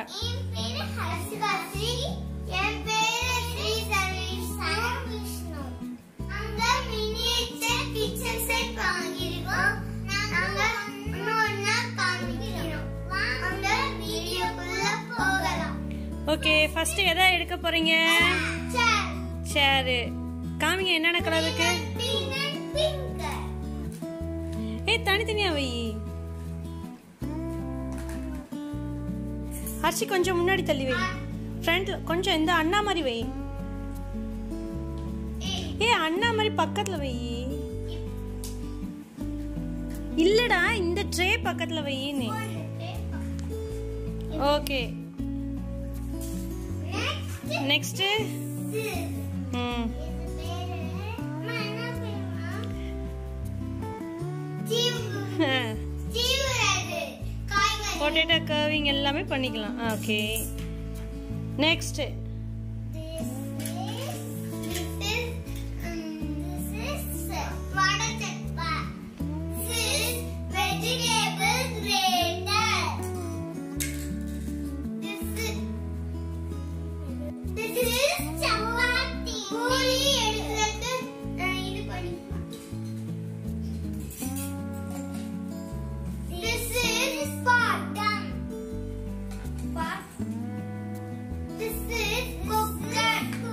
Start என் பேரு ஹர்ஷிகாஸ்ரீ. என் பேரு ஸ்ரீசர்வேஸ்வர விஷ்ணு. நாங்க miniature kitchen set வாங்கியிருக்கோம். நாங்க இன்னொரு நாள் காமிக்கிறோம். வாங்க வீடியோக்குள்ள போகலாம். ஓகே ஃபர்ஸ்ட் எதை எடுக்க போறீங்க Chair. சேரு காமிங்க என்னென்ன கலர் இருக்கு Green and pink. ஏய் தனித்தனியா வை ஹர்ஷி கொஞ்சம் முன்னாடி தள்ளி வை ஃப்ரண்ட்ல கொஞ்சம் இந்த அண்ணா மாதிரி வை ஏய், ஏய் அண்ணா மாதிரி பக்கத்துல வை இல்லடா இந்த ட்ரே பக்கத்துல வைன்னு ஓகே Next. நெக்ஸ்ட் இது. ம் இது பேரு அம்மா, என்ன பேரும்மா? தீவு. தீவுறது. காய்கறி. பொட்டேட்டோ கர்விங் எல்லாமே பண்ணிக்கலாம் okay next This is- this is, um, this is வடச்சட்பா. This is vegetable grater. This is- this is chapati. Poori எடுக்கிறதுக்கு, அஹ், இது பண்ணிக்கலாம். This is bottom. What? This is cooker.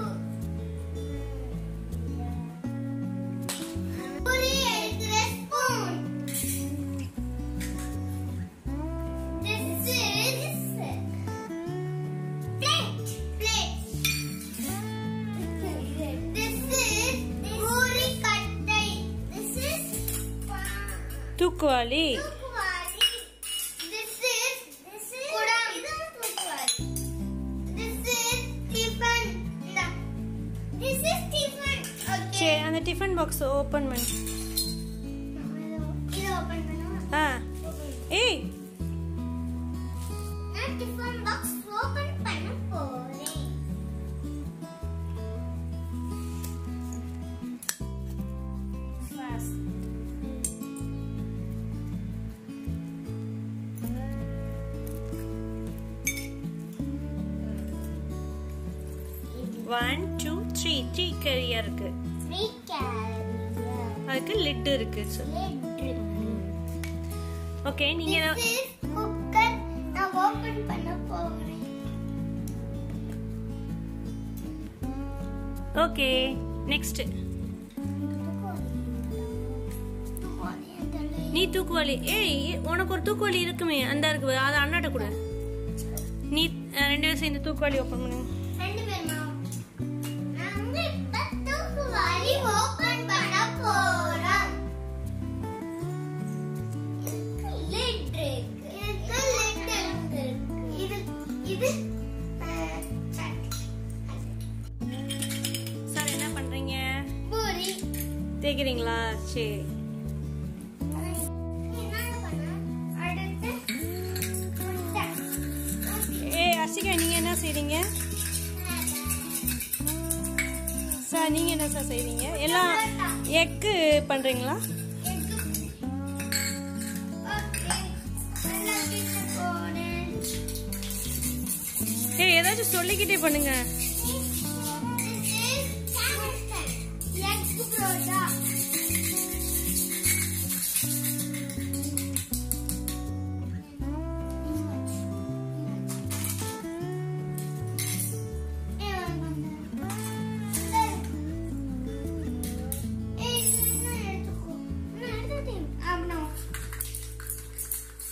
Puri எடுக்கிற spoon. This is plate. Plate. This is puri கட்டை. This is தூக்குவாளி தூக்குவாளி. This is குடம். This is tiffin. இந்தா. This is tiffin. Okay. சரி அந்த டிஃபன் பாக்ஸ் ஓபன் பண்ணு இது open பண்ணுவா? ஆ ஏய் நான் tiffin box open பண்ண போறேன். First. One two three three கரியா இருக்கு Three carrots. அதுக்கு லிட் இருக்கு Lid. ஓகே நீங்க This is cooker. நான் open பண்ண போறேன். ஓகே நெக்ஸ்ட் நீ தூக்குவாளி ஏய் உனக்கு ஒரு தூக்குவாளி இருக்குமே அந்த இருக்கு அதை அண்ணாட்ட கொடு நீ அஹ், ரெண்டு பேரும் சேர்ந்து தூக்குவாளி ஓப்பன் பண்ணு ரெண்டு பேருமா? நாங்க இப்ப தூக்குவாளி open பண்ண போறோம். இதுக்கு lid இருக்கு. இதுக்கு lid இருக்கு. இது இது அஹ், சட்டி. சார் என்ன பண்றீங்க பூரி. தேய்க்கிறீங்களா சரி என்னங்க பண்ண? அடுத்து முட்டை. ஏய் அசிகா நீங்க என்ன செய்றீங்க சார் நீங்க என்ன சார் செய்றீங்க எல்லாம் எக்கு பண்றீங்களா ஏய் ஏதாச்சும் சொல்லிக்கிட்டே பண்ணுங்க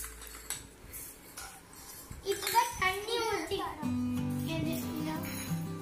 இப்பதான் தண்ணி ஊத்தி எது? இதோ.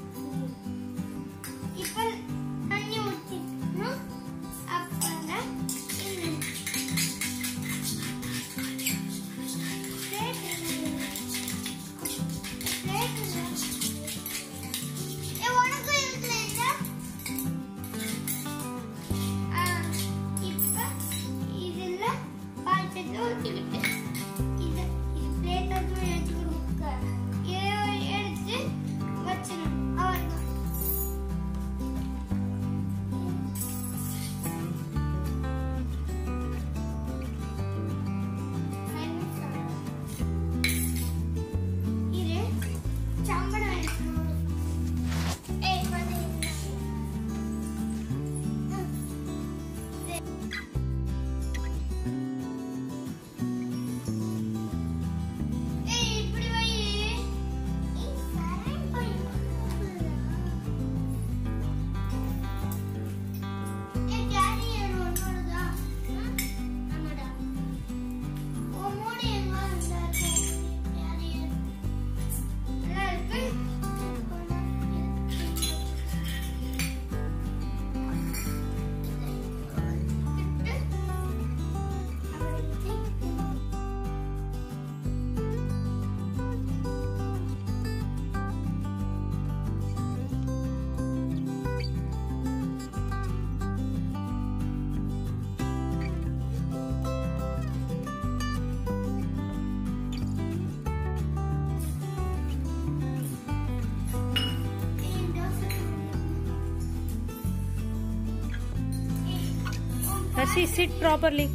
சி சிட் ப்ராப்பர்லி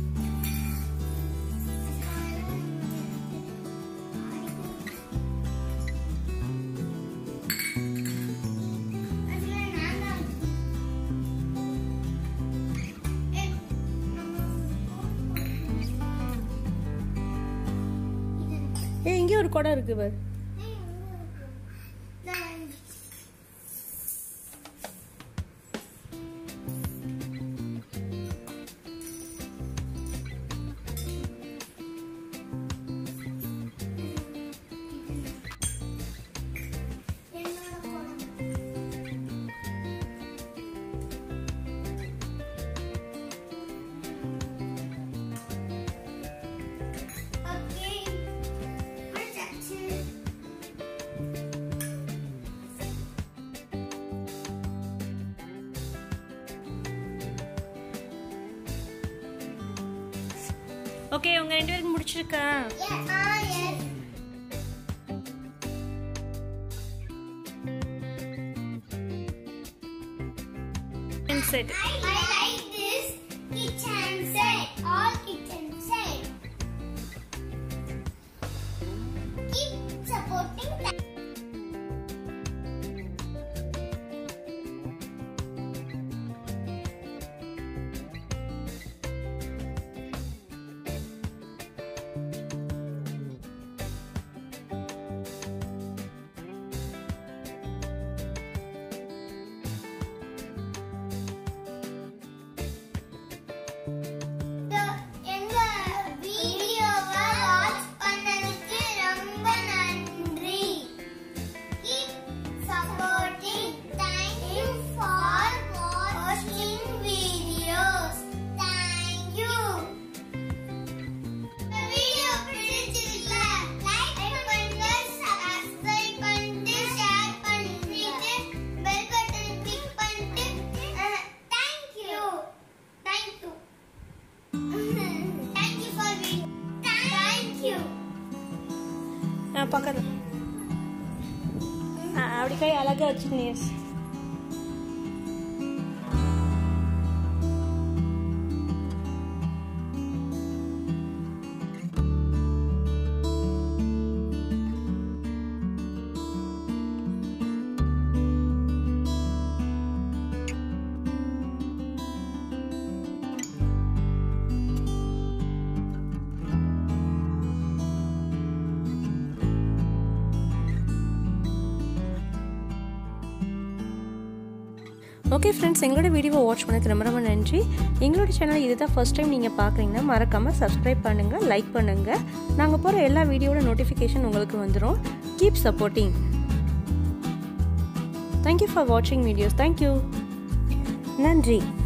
ஏ இங்கே ஒரு குடம் இருக்கு பாரு Okay. முடிச்சாச்சு. ஓகே உங்க ரெண்டு பேருக்கு முடிச்சிருக்கா Yes. Ah, yes. Set I like this kitchen set. All kitchen set. Keep supporting that. எங்க வீடியோவை வாட்ச் பண்ணதுக்கு ரொம்ப நன்றி Keep supporting. Thank you for watching videos. Thank you. இந்த வீடியோ பிடிச்சிருக்கா லைக் பண்ணுங்க சப்ஸ்கிரைப் பண்ணிட்டு ஷேர் பண்ணிட்டு பெல் பட்டன் கிளிக் பண்ணிட்டு thank you thank you Thank you for being. Thank you. பக்கத்துல ஆ, அப்படி கை அழகா வச்சுக்கணும் எஸ் ஓகே ஃப்ரெண்ட்ஸ் எங்களோட வீடியோவை வாட்ச் பண்ணதுக்கு ரொம்ப ரொம்ப நன்றி எங்களோட சேனல் இதுதான் ஃபர்ஸ்ட் டைம் நீங்கள் பார்க்குறீங்கன்னா மறக்காமல் சப்ஸ்கிரைப் பண்ணுங்கள் லைக் பண்ணுங்கள் நாங்கள் போகிற எல்லா வீடியோட நோட்டிஃபிகேஷன் உங்களுக்கு வந்துடும் கீப் சப்போர்ட்டிங் தேங்க்யூ ஃபார் வாட்சிங் வீடியோஸ் தேங்க்யூ நன்றி